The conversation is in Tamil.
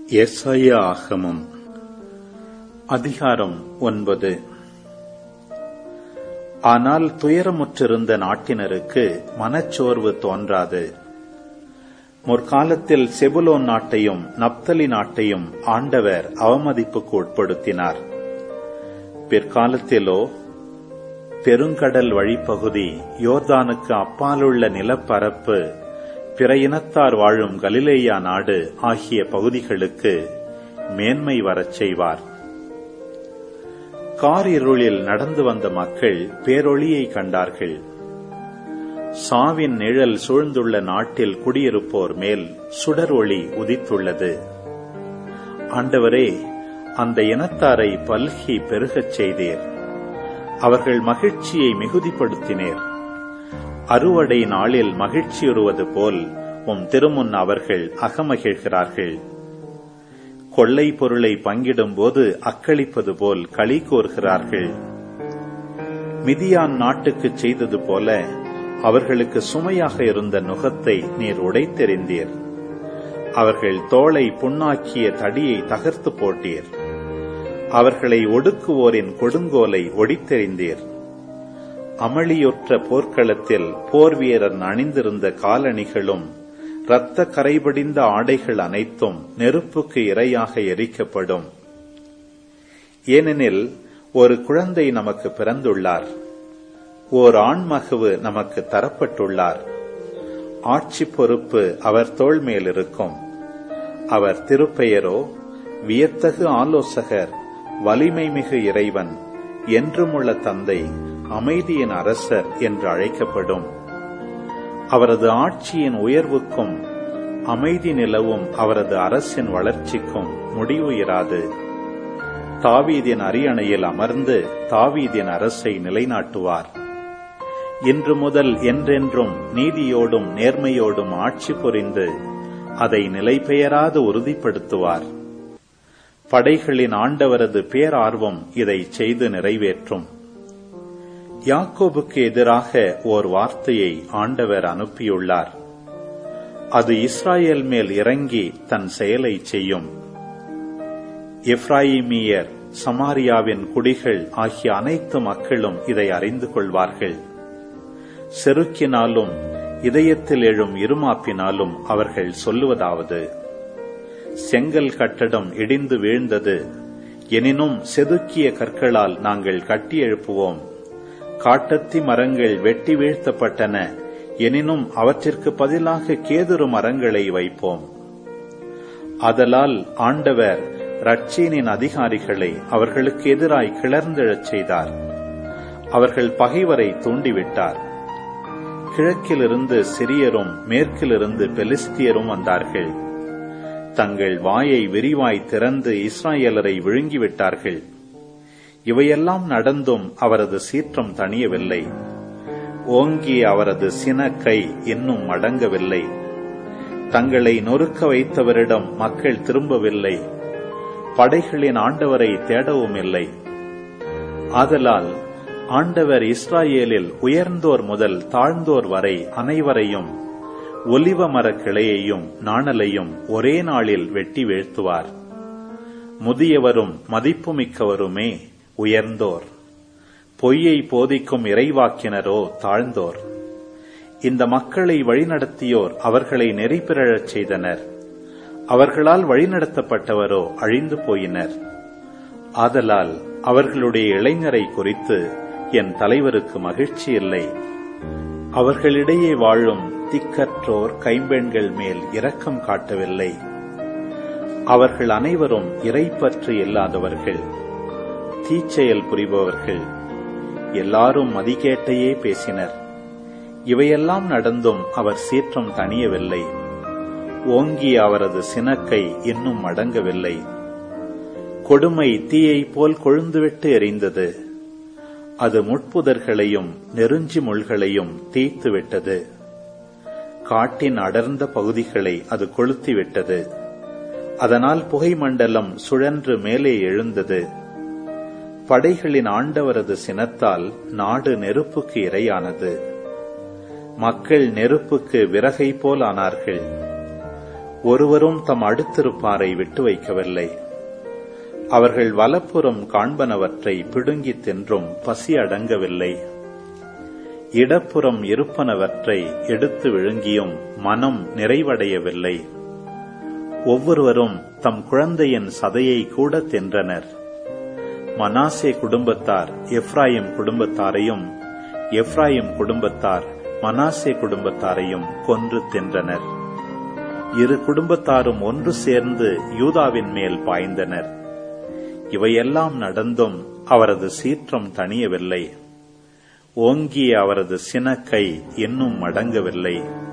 எஸ்ஐயா ஆகமம் அதிகாரம் ஒன்பது ஆனால் துயரமுற்றிருந்த நாட்டினருக்கு மனச்சோர்வு தோன்றாது முற்காலத்தில் செபுலோன் நாட்டையும் நப்தலி நாட்டையும் ஆண்டவர் அவமதிப்புக்கு உட்படுத்தினார் பிற்காலத்திலோ பெருங்கடல் வழிப்பகுதி யோர்தானுக்கு அப்பாலுள்ள நிலப்பரப்பு பிற இனத்தார் வாழும் கலிலேயா நாடு ஆகிய பகுதிகளுக்கு மேன்மை வரச் செய்வார் காரிருளில் நடந்து வந்த மக்கள் பேரொளியை கண்டார்கள் சாவின் நிழல் சூழ்ந்துள்ள நாட்டில் குடியிருப்போர் மேல் சுடர் ஒளி உதித்துள்ளது ஆண்டவரே அந்த இனத்தாரை பல்கி பெருகச் செய்தீர் அவர்கள் மகிழ்ச்சியை மிகுதிப்படுத்தினேர் அறுவடை நாளில் மகிழ்ச்சியுறுவது போல் உம் திருமுன் அவர்கள் அகமகிழ்கிறார்கள் கொள்ளை பொருளை பங்கிடும்போது அக்களிப்பது போல் களி கோர்கிறார்கள் மிதியான் நாட்டுக்குச் செய்தது போல அவர்களுக்கு சுமையாக இருந்த நுகத்தை நீர் உடைத்தெறிந்தீர் அவர்கள் தோளை புண்ணாக்கிய தடியை தகர்த்து போட்டீர் அவர்களை ஒடுக்குவோரின் கொடுங்கோலை ஒடித்தெறிந்தீர் அமளியொற்ற போர்க்களத்தில் போர் வீரன் அணிந்திருந்த காலணிகளும் இரத்த கரைபடிந்த ஆடைகள் அனைத்தும் நெருப்புக்கு இரையாக எரிக்கப்படும் ஏனெனில் ஒரு குழந்தை நமக்கு பிறந்துள்ளார் ஓர் ஆண்மகவு நமக்கு தரப்பட்டுள்ளார் ஆட்சி பொறுப்பு அவர் தோள் மேல் இருக்கும் அவர் திருப்பெயரோ வியத்தகு ஆலோசகர் வலிமை மிகு இறைவன் என்றுமுள்ள தந்தை அமைதியின் அரசர் என்று அழைக்கப்படும் அவரது ஆட்சியின் உயர்வுக்கும் அமைதி நிலவும் அவரது அரசின் வளர்ச்சிக்கும் முடிவு இராது தாவீதின் அரியணையில் அமர்ந்து தாவீதின் அரசை நிலைநாட்டுவார் இன்று முதல் என்றென்றும் நீதியோடும் நேர்மையோடும் ஆட்சி புரிந்து அதை நிலைபெயராது உறுதிப்படுத்துவார் படைகளின் ஆண்டவரது பேரார்வம் இதை செய்து நிறைவேற்றும் யாக்கோபுக்கு எதிராக ஓர் வார்த்தையை ஆண்டவர் அனுப்பியுள்ளார் அது இஸ்ராயேல் மேல் இறங்கி தன் செயலை செய்யும் எப்ராயிமியர் சமாரியாவின் குடிகள் ஆகிய அனைத்து மக்களும் இதை அறிந்து கொள்வார்கள் செருக்கினாலும் இதயத்தில் எழும் இருமாப்பினாலும் அவர்கள் சொல்லுவதாவது செங்கல் கட்டடம் இடிந்து வீழ்ந்தது எனினும் செதுக்கிய கற்களால் நாங்கள் கட்டி எழுப்புவோம் காட்டத்தி மரங்கள் வெட்டி வீழ்த்தப்பட்டன எனினும் அவற்றிற்கு பதிலாக கேதுரு மரங்களை வைப்போம் அதலால் ஆண்டவர் ரட்சீனின் அதிகாரிகளை அவர்களுக்கு எதிராய் கிளர்ந்தெழச் செய்தார் அவர்கள் பகைவரை தூண்டிவிட்டார் கிழக்கிலிருந்து சிரியரும் மேற்கிலிருந்து பெலிஸ்தியரும் வந்தார்கள் தங்கள் வாயை விரிவாய் திறந்து இஸ்ராயலரை விழுங்கிவிட்டார்கள் இவையெல்லாம் நடந்தும் அவரது சீற்றம் தணியவில்லை ஓங்கிய அவரது சினக்கை இன்னும் அடங்கவில்லை தங்களை நொறுக்க வைத்தவரிடம் மக்கள் திரும்பவில்லை படைகளின் ஆண்டவரை தேடவும் இல்லை ஆதலால் ஆண்டவர் இஸ்ராயேலில் உயர்ந்தோர் முதல் தாழ்ந்தோர் வரை அனைவரையும் ஒலிவ மர கிளையையும் நாணலையும் ஒரே நாளில் வெட்டி வீழ்த்துவார் முதியவரும் மதிப்புமிக்கவருமே உயர்ந்தோர் பொய்யை போதிக்கும் இறைவாக்கினரோ தாழ்ந்தோர் இந்த மக்களை வழிநடத்தியோர் அவர்களை நெறிபிறழச் செய்தனர் அவர்களால் வழிநடத்தப்பட்டவரோ அழிந்து போயினர் ஆதலால் அவர்களுடைய இளைஞரை குறித்து என் தலைவருக்கு மகிழ்ச்சி இல்லை அவர்களிடையே வாழும் திக்கற்றோர் கைம்பெண்கள் மேல் இரக்கம் காட்டவில்லை அவர்கள் அனைவரும் இறைப்பற்று இல்லாதவர்கள் தீச்செயல் புரிபவர்கள் எல்லாரும் மதிகேட்டையே பேசினர் இவையெல்லாம் நடந்தும் அவர் சீற்றம் தணியவில்லை ஓங்கிய அவரது சினக்கை இன்னும் அடங்கவில்லை கொடுமை தீயை போல் கொழுந்துவிட்டு எரிந்தது அது முட்புதர்களையும் நெருஞ்சி முள்களையும் தீய்த்துவிட்டது காட்டின் அடர்ந்த பகுதிகளை அது கொளுத்திவிட்டது அதனால் புகை மண்டலம் சுழன்று மேலே எழுந்தது படைகளின் ஆண்டவரது சினத்தால் நாடு நெருப்புக்கு இரையானது மக்கள் நெருப்புக்கு விறகை போல் ஆனார்கள் ஒருவரும் தம் அடுத்திருப்பாரை விட்டு வைக்கவில்லை அவர்கள் வலப்புறம் காண்பனவற்றை பிடுங்கித் தின்றும் பசி அடங்கவில்லை இடப்புறம் இருப்பனவற்றை எடுத்து விழுங்கியும் மனம் நிறைவடையவில்லை ஒவ்வொருவரும் தம் குழந்தையின் சதையை கூட தின்றனர் மனாசே குடும்பத்தார் எப்ராயிம் குடும்பத்தாரையும் எப்ராயிம் குடும்பத்தார் மனாசே குடும்பத்தாரையும் கொன்று தின்றனர் இரு குடும்பத்தாரும் ஒன்று சேர்ந்து யூதாவின் மேல் பாய்ந்தனர் இவையெல்லாம் நடந்தும் அவரது சீற்றம் தணியவில்லை ஓங்கிய அவரது சினக்கை இன்னும் மடங்கவில்லை